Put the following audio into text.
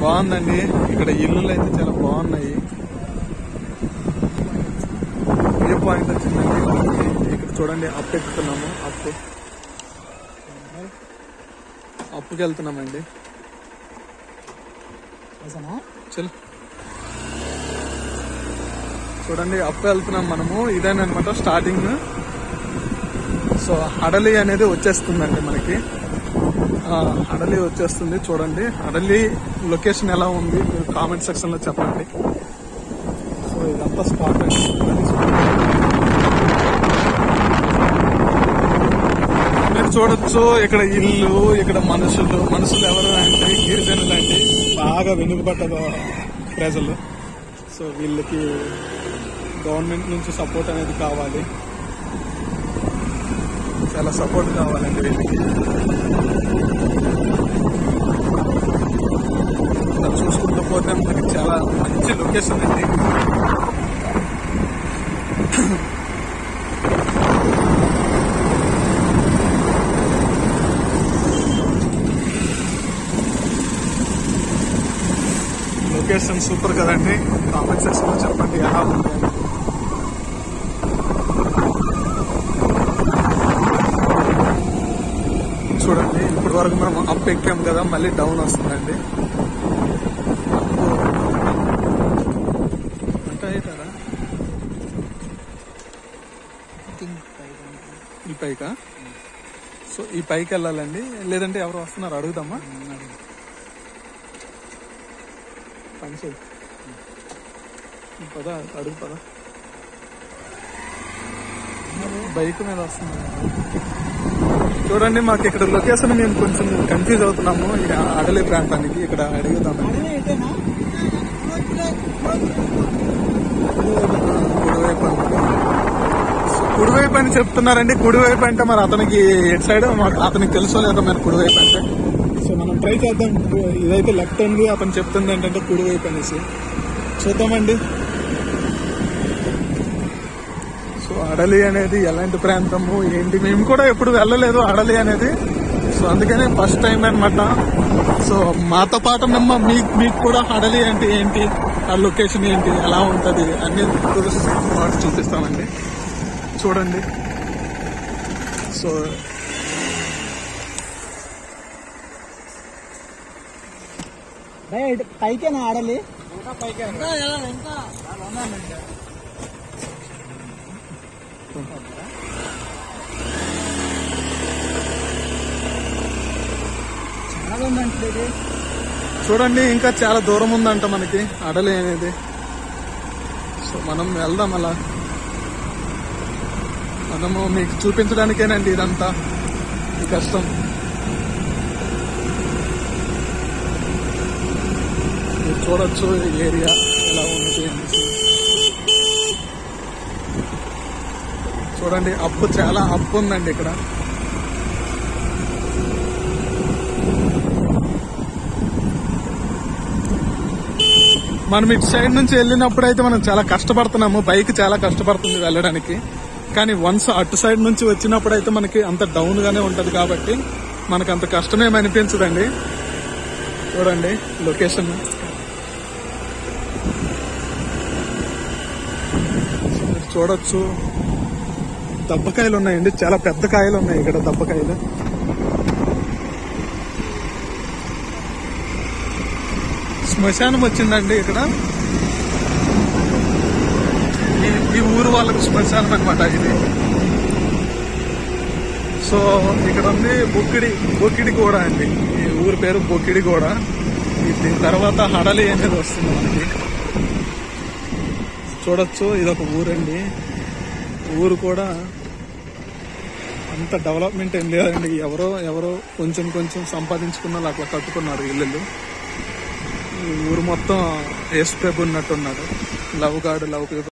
బాగుందండి ఇక్కడ ఇల్లులు అయితే చాలా బాగున్నాయి వ్యూ పాయింట్ వచ్చిందండి మనకి. ఇక్కడ చూడండి అప్పు ఎక్కుతున్నాము అప్పు అప్పుకి వెళ్తున్నామండి చల్ చూడండి అప్పు వెళ్తున్నాం మనము ఇదేనమాట స్టార్టింగ్ సో అడలి అనేది వచ్చేస్తుందండి మనకి ఆ, అడలి వచ్చేస్తుంది చూడండి అడలి లొకేషన్ ఎలా ఉంది మీరు కామెంట్ సెక్షన్ లో చెప్పండి సో ఇదంతా స్పాట్ అండి మీరు చూడొచ్చు ఇక్కడ ఇల్లు ఇక్కడ మనుషులు మనుషులు ఎవరు అంటే గిరిజనులు అండి బాగా వెనుకబడ్డ ప్రజలు సో వీళ్ళకి గవర్నమెంట్ నుంచి సపోర్ట్ అనేది కావాలి చాలా సపోర్ట్ కావాలండి వీళ్ళకి ఇలా చూసుకుంటూ పోతే మనకి చాలా మంచి లొకేషన్ అండి లొకేషన్ సూపర్ కదండి కామెంట్ సెక్షన్ లో చెప్పండి ఎలా ఉంది అని. చూడండి ఇప్పటి వరకు మనం అప్ ఎక్కాం కదా మళ్ళీ డౌన్ వస్తుందండి అంటే అవుతారా ఈ పైకా సో ఈ పైకి వెళ్ళాలండి లేదంటే ఎవరు వస్తున్నారు అడుగుదామా పని చేయి పదా అడుగు పదా బైక్ మీద వస్తున్నారు చూడండి మాకు ఇక్కడ లొకేషన్ మేము కొంచెం కన్ఫ్యూజ్ అవుతున్నాము ఈ అడలి ప్రాంతానికి ఇక్కడ అడుగుతామండి కుడివైపు అన్నమాట. సో కుడివైపు అని చెప్తున్నారండి కుడివైపు అంటే మరి అతనికి ఎటు సైడ్ మాకు అతనికి తెలుసో లేదో మరి కుడివైపు అంటే సో మనం ట్రై చేద్దాం ఇదైతే లెఫ్ట్ అండి అతను చెప్తుంది ఏంటంటే కుడివైపు అనేసి చూద్దామండి సో అడలి అనేది ఎలాంటి ప్రాంతము ఏంటి మేము కూడా ఎప్పుడు వెళ్ళలేదు అడలి అనేది సో అందుకనే ఫస్ట్ టైం అన్నమాట సో మాతో పాటు మేము మీకు మీకు కూడా అడలి అంటే ఏంటి ఆ లొకేషన్ ఏంటి ఎలా ఉంటది అన్ని టూరిస్ట్ స్పాట్స్ చూపిస్తామండి చూడండి సో పైకేనా ఆడలి చాలా ఉందంటే ఇది. చూడండి ఇంకా చాలా దూరం ఉందంట మనకి అడలి అనేది సో మనం వెళ్దాం అలా మనము మీకు చూపించడానికేనండి ఇదంతా ఈ కష్టం మీరు చూడొచ్చు ఈ ఏరియా ఎలా ఉన్నది అనేసి చూడండి అప్పు చాలా అప్పు ఉందండి ఇక్కడ మనం ఇటు సైడ్ నుంచి వెళ్ళినప్పుడు అయితే మనం చాలా కష్టపడుతున్నాము బైక్ చాలా కష్టపడుతుంది వెళ్ళడానికి కానీ వన్స్ అటు సైడ్ నుంచి వచ్చినప్పుడు అయితే మనకి అంత డౌన్ గానే ఉంటది కాబట్టి మనకు అంత కష్టమేమి అనిపించదండి చూడండి లొకేషన్ మీరు చూడొచ్చు దబ్బకాయలు ఉన్నాయండి చాలా పెద్ద కాయలు ఉన్నాయి ఇక్కడ దబ్బకాయలు శ్మశానం వచ్చిందండి ఇక్కడ ఈ- ఈ ఊరు వాళ్ళకి శ్మశానం అనమాట ఇది సో ఇక్కడ ఉంది బొక్కిడి బొక్కిడి కూడా అండి ఈ ఊరి పేరు బొక్కిడి కూడా ఈ దీని తర్వాత హడలి అనేది వస్తుంది మనకి చూడొచ్చు ఇది ఒక ఊరండి ఊరు కూడా అంత డెవలప్మెంట్ ఏం లేదండి ఎవరో ఎవరో కొంచెం కొంచెం సంపాదించుకున్న వాళ్ళు అట్లా కట్టుకున్నారు ఇల్లు ఈ ఊరు మొత్తం ఏసు ప్రభు ఉన్నట్టున్నారు లవ్ గాడు లవ్